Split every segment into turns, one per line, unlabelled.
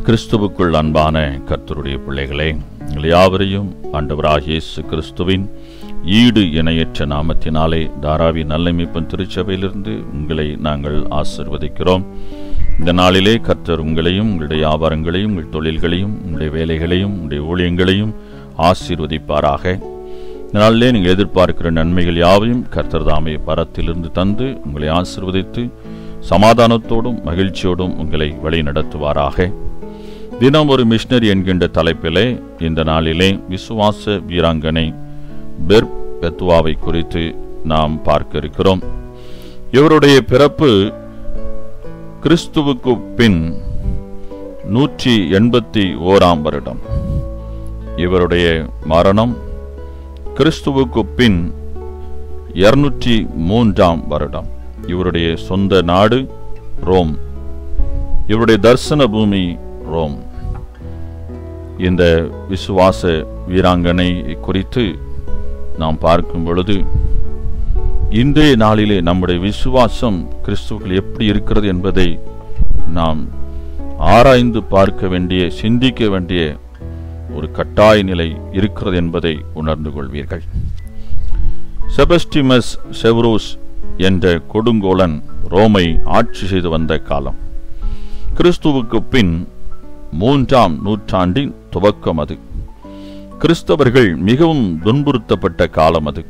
கிறிஸ்துவுக்குள் அன்பான கர்த்தருடைய பிள்ளைகளே உங்கள் யாவரையும் ஆண்டவராகிய இயேசு கிறிஸ்துவின் ஈடு இணையற்ற நாமத்தினாலே தாராவி நல்லமைப்பன் திருச்சபையிலிருந்து உங்களை நாங்கள் ஆசிர்வதிக்கிறோம் இந்த நாளிலே கர்த்தர் உங்களையும் உங்களுடைய வியாபாரங்களையும் உங்கள் தொழில்களையும் உங்களுடைய வேலைகளையும் உங்களுடைய ஊழியங்களையும் ஆசீர்வதிப்பாராக இந்த நாளிலே நீங்கள் எதிர்பார்க்கிற நன்மைகள் யாவையும் கர்த்தர் தாமே பரத்திலிருந்து தந்து உங்களை ஆசிர்வதித்து சமாதானத்தோடும் மகிழ்ச்சியோடும் உங்களை வழி நடத்துவாராக தினம் ஒரு மிஷனரி என்கின்ற தலைப்பிலே இந்த நாளிலே விசுவாச வீராங்கனை பெர் பெத்துவாவை குறித்து நாம் பார்க்க இருக்கிறோம் இவருடைய பிறப்பு கிறிஸ்துவுக்கு பின் நூற்றி எண்பத்தி ஓராம் வருடம் இவருடைய மரணம் கிறிஸ்துவுக்கு பின் இருநூற்றி மூன்றாம் வருடம் இவருடைய சொந்த நாடு ரோம் இவருடைய தர்சன பூமி ரோம் இந்த விசுவாச வீராங்கனை குறித்து நாம் பார்க்கும் பொழுது இன்றைய நாளிலே நம்முடைய விசுவாசம் கிறிஸ்துவுக்குள் எப்படி இருக்கிறது என்பதை நாம் ஆராய்ந்து பார்க்க வேண்டிய சிந்திக்க வேண்டிய ஒரு கட்டாய நிலை இருக்கிறது என்பதை உணர்ந்து கொள்வீர்கள் செபஸ்டிமஸ் செவ்ரோஸ் என்ற கொடுங்கோலன் ரோமை ஆட்சி செய்து வந்த காலம் கிறிஸ்துவுக்கு பின் மூன்றாம் நூற்றாண்டின் துவக்கம் அது கிறிஸ்தவர்கள் மிகவும் துன்புறுத்தப்பட்ட காலம் அது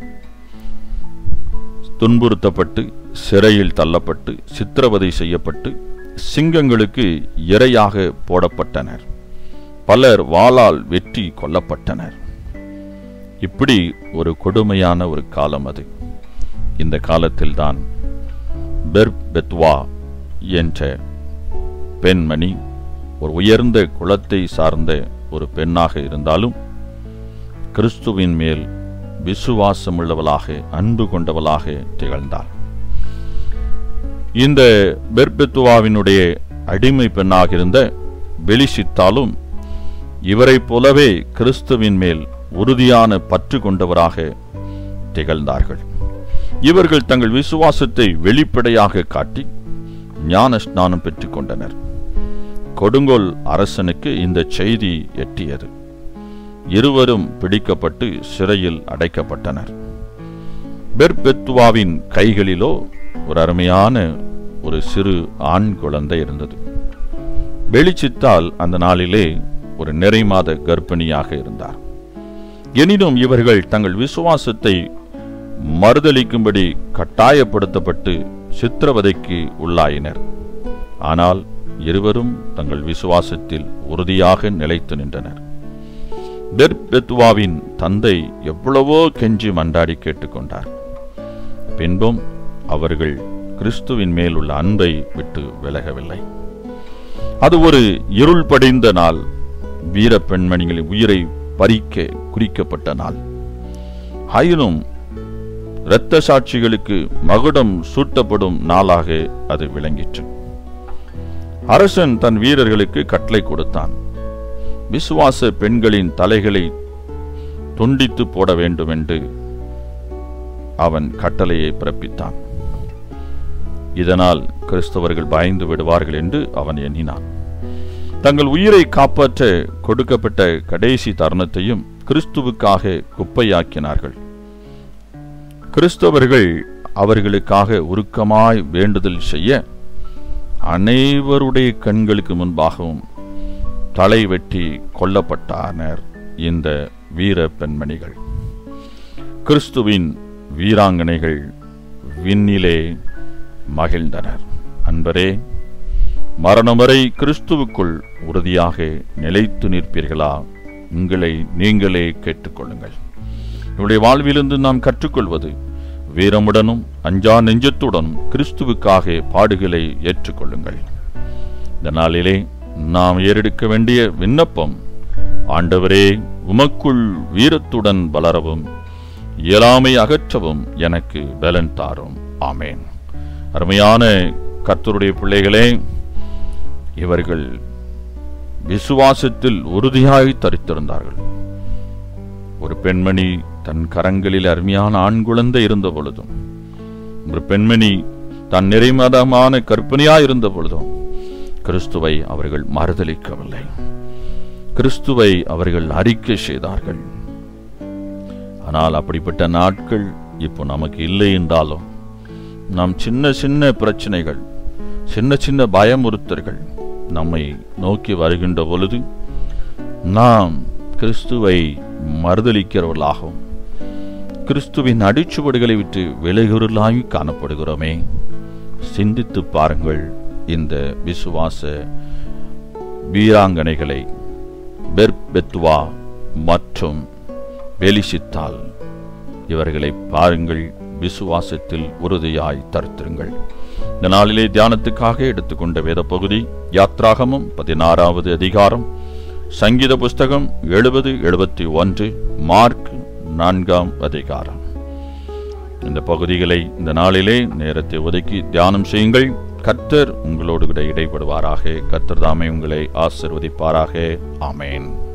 துன்புறுத்தப்பட்டு சிறையில் தள்ளப்பட்டு சித்திரவதை செய்யப்பட்டு சிங்கங்களுக்கு இரையாக போடப்பட்டனர் பலர் வாளால் வெற்றி கொல்லப்பட்டனர் இப்படி ஒரு கொடுமையான ஒரு காலம் அது இந்த காலத்தில்தான் பெர்பெத்வா என்ற பெண்மணி ஒரு உயர்ந்த குலத்தை சார்ந்த ஒரு பெண்ணாக இருந்தாலும் கிறிஸ்துவின் மேல் விசுவாசமுள்ளவளாக அன்பு கொண்டவளாக திகழ்ந்தாள் இந்த பெர்பெத்துவாவினுடைய அடிமை பெண்ணாக இருந்த பெலிசித்தாலும் இவரைப் போலவே கிறிஸ்துவின் மேல் உறுதியான பற்று கொண்டவராக திகழ்ந்தார்கள் இவர்கள் தங்கள் விசுவாசத்தை வெளிப்படையாக காட்டி ஞான ஸ்நானம் பெற்றுக் கொண்டனர் கொடுங்கோல் அரசனுக்கு இந்த செய்தி எட்டியது இருவரும் பிடிக்கப்பட்டு சிறையில் அடைக்கப்பட்டனர் பெர்பெத்துவாவின் கைகளிலோ ஒரு அருமையான ஒரு சிறு ஆண் குழந்தை இருந்தது வெளிச்சித்தால் அந்த நாளிலே ஒரு நிறை மாத கர்ப்பிணியாக இருந்தார் எனினும் இவர்கள் தங்கள் விசுவாசத்தை மறுதளிக்கும்படி கட்டாயப்படுத்தப்பட்டு சித்திரவதைக்கு உள்ளாயினர் ஆனால் இருவரும் தங்கள் விசுவாசத்தில் உறுதியாக நிலைத்து நின்றனர் பெர்பெத்துவாவின் தந்தை எவ்வளவோ கெஞ்சி மண்டாடி கேட்டுக்கொண்டார் பின்பும் அவர்கள் கிறிஸ்துவின் மேல் உள்ள அன்பை விட்டு விலகவில்லை அது ஒரு இருள் படிந்த நாள் வீர பெண்மணிகளின் உயிரை பறிக்க குறிக்கப்பட்ட நாள் ஆயினும் இரத்த சாட்சிகளுக்கு மகுடம் சூட்டப்படும் நாளாக அது விளங்கிற்று அரசன் தன் வீரர்களுக்கு கட்டளை கொடுத்தான் விசுவாச பெண்களின் தலைகளை துண்டித்து போட வேண்டும் என்று அவன் கட்டளையை பிறப்பித்தான் இதனால் கிறிஸ்தவர்கள் பயந்து விடுவார்கள் என்று அவன் எண்ணினான் தங்கள் உயிரை காப்பாற்ற கொடுக்கப்பட்ட கடைசி தருணத்தையும் கிறிஸ்துவுக்காக குப்பையாக்கினார்கள் கிறிஸ்தவர்கள் அவர்களுக்காக உருக்கமாய் வேண்டுதல் செய்ய அனைவருடைய கண்களுக்கு முன்பாகவும் தலை வெட்டி கொல்லப்பட்டனர் இந்த வீர பெண்மணிகள் கிறிஸ்துவின் வீராங்கனைகள் விண்ணிலே மகிழ்ந்தனர் அன்பரே மரணம் வரை கிறிஸ்துவுக்குள் உறுதியாக நிலைத்து நிற்பீர்களா உங்களை நீங்களே கேட்டுக்கொள்ளுங்கள் இவருடைய வாழ்விலிருந்து நாம் கற்றுக்கொள்வது வீரமுடனும் அஞ்சா நெஞ்சத்துடனும் கிறிஸ்துவுக்காக பாடுகளை ஏற்றுக்கொள்ளுங்கள் இந்த நாளிலே நாம் ஏறெடுக்க வேண்டிய விண்ணப்பம் ஆண்டவரே உமக்குள் வீரத்துடன் வளரவும் இயலாமை அகற்றவும் எனக்கு பலன் தாரும் ஆமேன் அருமையான கர்த்தருடைய பிள்ளைகளே இவர்கள் விசுவாசத்தில் உறுதியாய் தரித்திருந்தார்கள் ஒரு பெண்மணி தன் கரங்களில் அருமையான ஆண் குழந்தை இருந்த பொழுதும் ஒரு பெண்மணி தன் நிறைமதமான கற்பனையாய் இருந்த பொழுதும் கிறிஸ்துவை அவர்கள் மறுதலிக்கவில்லை கிறிஸ்துவை அவர்கள் அறிக்கை செய்தார்கள் ஆனால் அப்படிப்பட்ட நாட்கள் இப்போ நமக்கு இல்லை என்றாலும் நாம் சின்ன சின்ன பிரச்சனைகள் சின்ன சின்ன பயமுறுத்தல்கள் நம்மை நோக்கி வருகின்ற பொழுது நாம் கிறிஸ்துவை மறுதலிக்கிறவர்களாகவும் கிறிஸ்துவின் அடிச்சுவடுகளை விட்டு விலகுவர்களாகி காணப்படுகிறோமே சிந்தித்து பாருங்கள் இந்த விசுவாச வீராங்கனைகளை பெர்பெத்துவா மற்றும் பெலிசித்தால் இவர்களை பாருங்கள் விசுவாசத்தில் உறுதியாய் தருத்திருங்கள் இந்த நாளிலே தியானத்துக்காக எடுத்துக்கொண்ட வேத பகுதி யாத்ராகமும் பதினாறாவது அதிகாரம் சங்கீத புஸ்தகம் எழுபது எழுபத்தி ஒன்று மார்க் நான்காம் அதிகாரம் இந்த பகுதிகளை இந்த நாளிலே நேரத்தை ஒதுக்கி தியானம் செய்யுங்கள் கர்த்தர் உங்களோடு கூட இடைப்படுவாராக கர்த்தர் தாமே உங்களை ஆசிர்வதிப்பாராக ஆமேன்